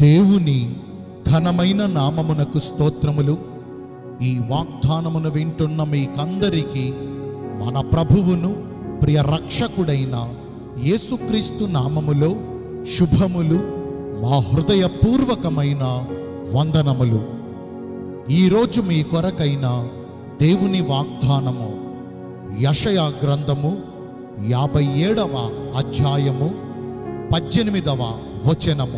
దేవుని ఘనమైన నామమునకు స్తోత్రములు ఈ వాగ్దానమును వింటున్న మీకందరికీ మన ప్రభువును ప్రియ రక్షకుడైన యేసుక్రీస్తు నామములో శుభములు మా హృదయపూర్వకమైన వందనములు ఈరోజు మీ కొరకైన దేవుని వాగ్దానము యషయా గ్రంథము యాభై ఏడవ అధ్యాయము పద్దెనిమిదవ వచనము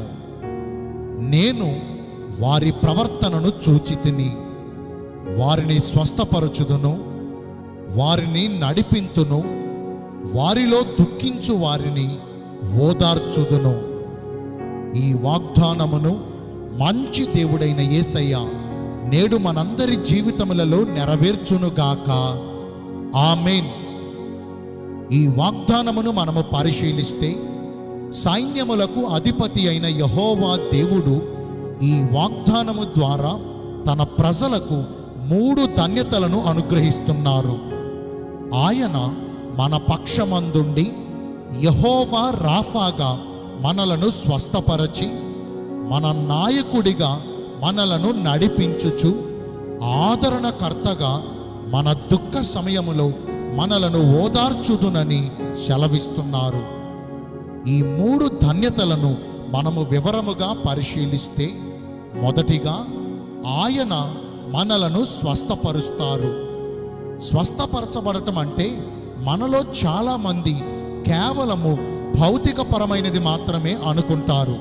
నేను వారి ప్రవర్తనను చూచితిని వారిని స్వస్థపరచుదును వారిని నడిపింతును వారిలో దుఃఖించు వారిని ఓదార్చుదును ఈ వాగ్దానమును మంచి దేవుడైన యేసయ్య నేడు మనందరి జీవితములలో నెరవేర్చునుగాక ఆమెన్ ఈ వాగ్దానమును మనము పరిశీలిస్తే సైన్యములకు అధిపతి అయిన యహోవా దేవుడు ఈ వాగ్దానము ద్వారా తన ప్రజలకు మూడు ధన్యతలను అనుగ్రహిస్తున్నారు ఆయన మన పక్షమందుండి యహోవా రాఫాగా మనలను స్వస్థపరచి మన నాయకుడిగా మనలను నడిపించుచు ఆదరణకర్తగా మన దుఃఖ సమయములో మనలను ఓదార్చుదునని సెలవిస్తున్నారు ఈ మూడు ధన్యతలను మనము వివరముగా పరిశీలిస్తే మొదటిగా ఆయన మనలను స్వస్థపరుస్తారు స్వస్థపరచబడటం అంటే మనలో చాలా మంది కేవలము భౌతికపరమైనది మాత్రమే అనుకుంటారు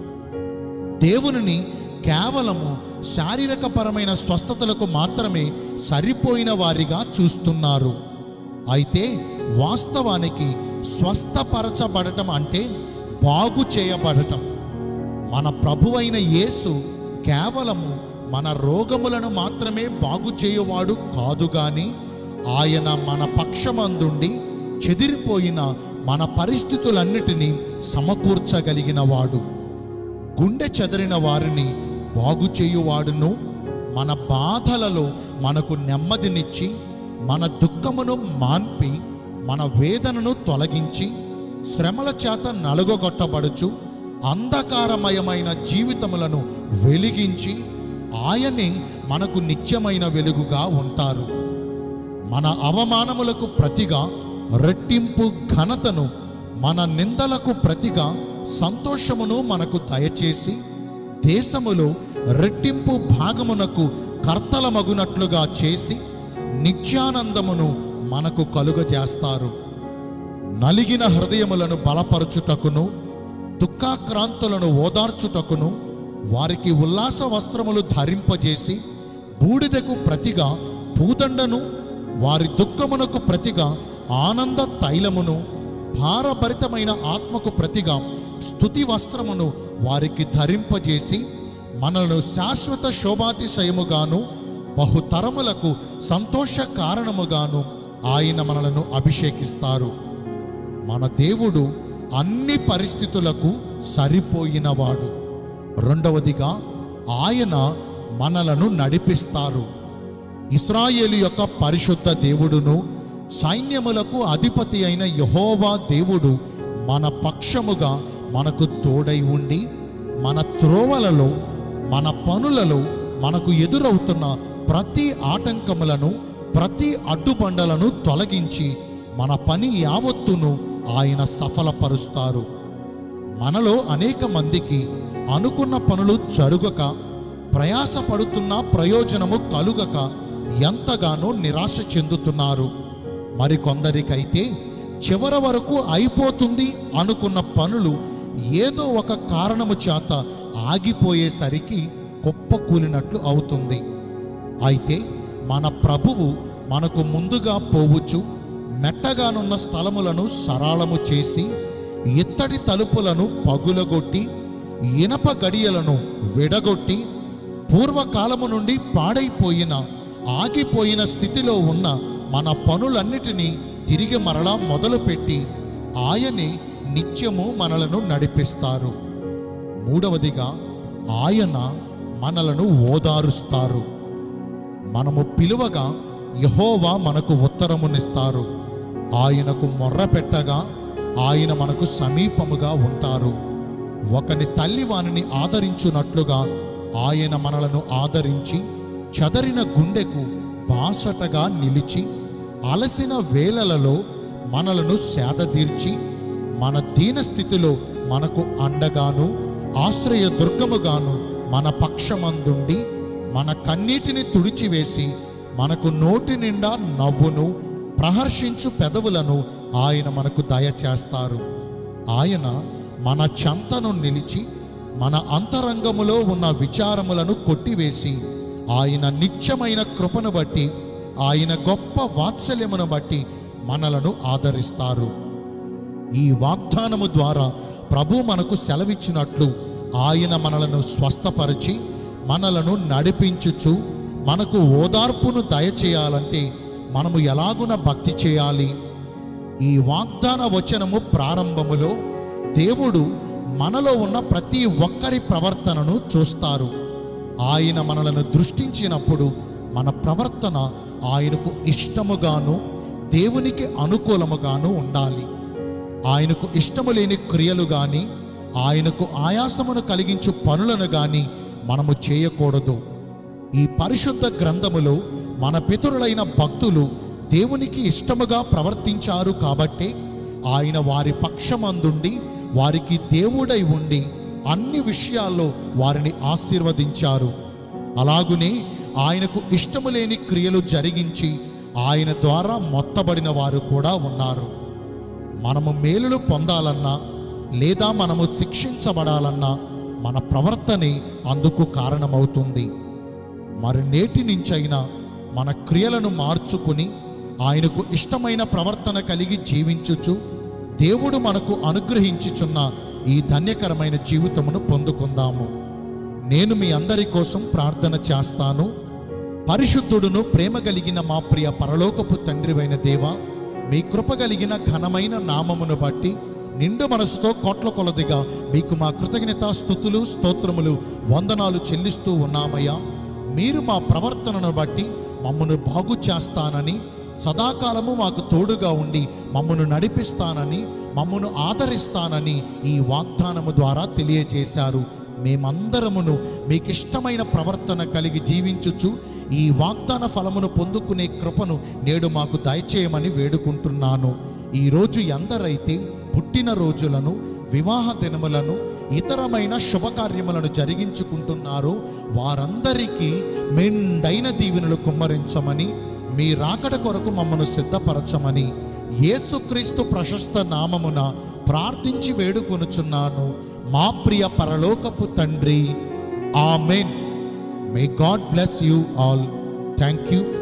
దేవునిని కేవలము శారీరకపరమైన స్వస్థతలకు మాత్రమే సరిపోయిన వారిగా చూస్తున్నారు అయితే వాస్తవానికి స్వస్థపరచబడటం అంటే బాగు చేయబడటం మన ప్రభువైన యేసు కేవలము మన రోగములను మాత్రమే బాగు చేయువాడు కాదు గాని ఆయన మన పక్షమందుండి చెదిరిపోయిన మన పరిస్థితులన్నిటినీ సమకూర్చగలిగిన వాడు గుండె చెదరిన వారిని బాగు చేయువాడును మన బాధలలో మనకు నెమ్మదినిచ్చి మన దుఃఖమును మాన్పి మన వేదనను తొలగించి శ్రమల చేత నలుగొట్టబడుచు అంధకారమయమైన జీవితములను వెలిగించి ఆయనే మనకు నిత్యమైన వెలుగుగా ఉంటారు మన అవమానములకు ప్రతిగా రెట్టింపు ఘనతను మన నిందలకు ప్రతిగా సంతోషమును మనకు దయచేసి దేశములో రెట్టింపు భాగమునకు కర్తలమగునట్లుగా చేసి నిత్యానందమును మనకు కలుగజేస్తారు నలిగిన హృదయములను బలపరచుటకును దుఃఖాక్రాంతులను ఓదార్చుటకును వారికి ఉల్లాస వస్త్రములు ధరింపజేసి బూడిదకు ప్రతిగా పూదండను వారి దుఃఖమునకు ప్రతిగా ఆనంద తైలమును భారభరితమైన ఆత్మకు ప్రతిగా స్థుతి వస్త్రమును వారికి ధరింపజేసి మనలను శాశ్వత శోభాతిశయముగాను బహుతరములకు సంతోష కారణముగాను ఆయన మనలను అభిషేకిస్తారు మన దేవుడు అన్ని పరిస్థితులకు సరిపోయినవాడు రెండవదిగా ఆయన మనలను నడిపిస్తారు ఇస్రాయేలు యొక్క పరిశుద్ధ దేవుడును సైన్యములకు అధిపతి అయిన యహోవా దేవుడు మన పక్షముగా మనకు తోడై ఉండి మన త్రోవలలో మన పనులలో మనకు ఎదురవుతున్న ప్రతి ఆటంకములను ప్రతి అడ్డుబండలను తొలగించి మన పని యావత్తును ఆయన సఫలపరుస్తారు మనలో అనేక మందికి అనుకున్న పనులు జరుగక ప్రయాసపడుతున్న ప్రయోజనము కలుగక ఎంతగానో నిరాశ చెందుతున్నారు మరికొందరికైతే చివరి వరకు అయిపోతుంది అనుకున్న పనులు ఏదో ఒక కారణము చేత ఆగిపోయేసరికి కుప్పకూలినట్లు అవుతుంది అయితే మన ప్రభువు మనకు ముందుగా పోవచ్చు మెట్టగానున్న స్థలములను సరాళము చేసి ఇత్తడి తలుపులను పగులగొట్టి ఇనప గడియలను విడగొట్టి పూర్వకాలము నుండి పాడైపోయిన ఆగిపోయిన స్థితిలో ఉన్న మన పనులన్నిటినీ తిరిగి మరలా మొదలుపెట్టి ఆయనే నిత్యము మనలను నడిపిస్తారు మూడవదిగా ఆయన మనలను ఓదారుస్తారు మనము పిలువగా యహోవా మనకు ఉత్తరమునిస్తారు ఆయనకు మొర్ర పెట్టగా ఆయన మనకు సమీపముగా ఉంటారు ఒకని తల్లి వానిని ఆదరించున్నట్లుగా ఆయన మనలను ఆదరించి చదరిన గుండెకు బాసటగా నిలిచి అలసిన వేళలలో మనలను సేదతీర్చి మన దీన స్థితిలో మనకు అండగాను ఆశ్రయ దుర్గముగాను మన పక్షమందుండి మన కన్నీటిని తుడిచివేసి మనకు నోటి నిండా నవ్వును ప్రహర్షించు పెదవులను ఆయన మనకు దయచేస్తారు ఆయన మన చెంతను నిలిచి మన అంతరంగములో ఉన్న విచారములను కొట్టివేసి ఆయన నిత్యమైన కృపను బట్టి ఆయన గొప్ప వాత్సల్యమును బట్టి మనలను ఆదరిస్తారు ఈ వాగ్దానము ద్వారా ప్రభు మనకు సెలవిచ్చినట్లు ఆయన మనలను స్వస్థపరిచి మనలను నడిపించుచు మనకు ఓదార్పును దయచేయాలంటే మనము ఎలాగున భక్తి చేయాలి ఈ వాగ్దాన వచనము ప్రారంభములో దేవుడు మనలో ఉన్న ప్రతి ఒక్కరి ప్రవర్తనను చూస్తారు ఆయన మనలను దృష్టించినప్పుడు మన ప్రవర్తన ఆయనకు ఇష్టముగాను దేవునికి అనుకూలముగాను ఉండాలి ఆయనకు ఇష్టము లేని క్రియలు గాని ఆయనకు ఆయాసమును కలిగించు పనులను గాని మనము చేయకూడదు ఈ పరిశుద్ధ గ్రంథములో మన పితరులైన భక్తులు దేవునికి ఇష్టముగా ప్రవర్తించారు కాబట్టి ఆయన వారి పక్షమందుండి వారికి దేవుడై ఉండి అన్ని విషయాల్లో వారిని ఆశీర్వదించారు అలాగునే ఆయనకు ఇష్టము లేని క్రియలు జరిగించి ఆయన ద్వారా మొత్తబడిన వారు కూడా ఉన్నారు మనము మేలులు పొందాలన్నా లేదా మనము శిక్షించబడాలన్నా మన ప్రవర్తనే అందుకు కారణమవుతుంది మరి నేటి నుంచైనా మన క్రియలను మార్చుకుని ఆయనకు ఇష్టమైన ప్రవర్తన కలిగి జీవించుచు దేవుడు మనకు అనుగ్రహించుచున్న ఈ ధన్యకరమైన జీవితమును పొందుకుందాము నేను మీ అందరి కోసం ప్రార్థన చేస్తాను పరిశుద్ధుడును ప్రేమ కలిగిన మా ప్రియ పరలోకపు తండ్రివైన దేవ మీ కృప కలిగిన ఘనమైన నామమును బట్టి నిండు మనసుతో కోట్ల కొలదిగా మీకు మా కృతజ్ఞత స్థుతులు స్తోత్రములు వందనాలు చెల్లిస్తూ ఉన్నామయ్యా మీరు మా ప్రవర్తనను బట్టి మమ్మను బాగు చేస్తానని సదాకాలము మాకు తోడుగా ఉండి మమ్మను నడిపిస్తానని మమ్మను ఆదరిస్తానని ఈ వాగ్దానము ద్వారా తెలియజేశారు మేమందరమును మీకు ఇష్టమైన ప్రవర్తన కలిగి జీవించుచు ఈ వాగ్దాన ఫలమును పొందుకునే కృపను నేడు మాకు దయచేయమని వేడుకుంటున్నాను ఈరోజు ఎందరైతే పుట్టిన రోజులను వివాహ దినములను ఇతరమైన శుభకార్యములను జరిగించుకుంటున్నారో వారందరికీ మెండైన దీవెనలు కుమ్మరించమని మీ రాకడ కొరకు మమ్మను సిద్ధపరచమని యేసుక్రీస్తు ప్రశస్త నామమున ప్రార్థించి వేడుకొనుచున్నాను మా ప్రియ పరలోకపు తండ్రి amen may God bless you all thank you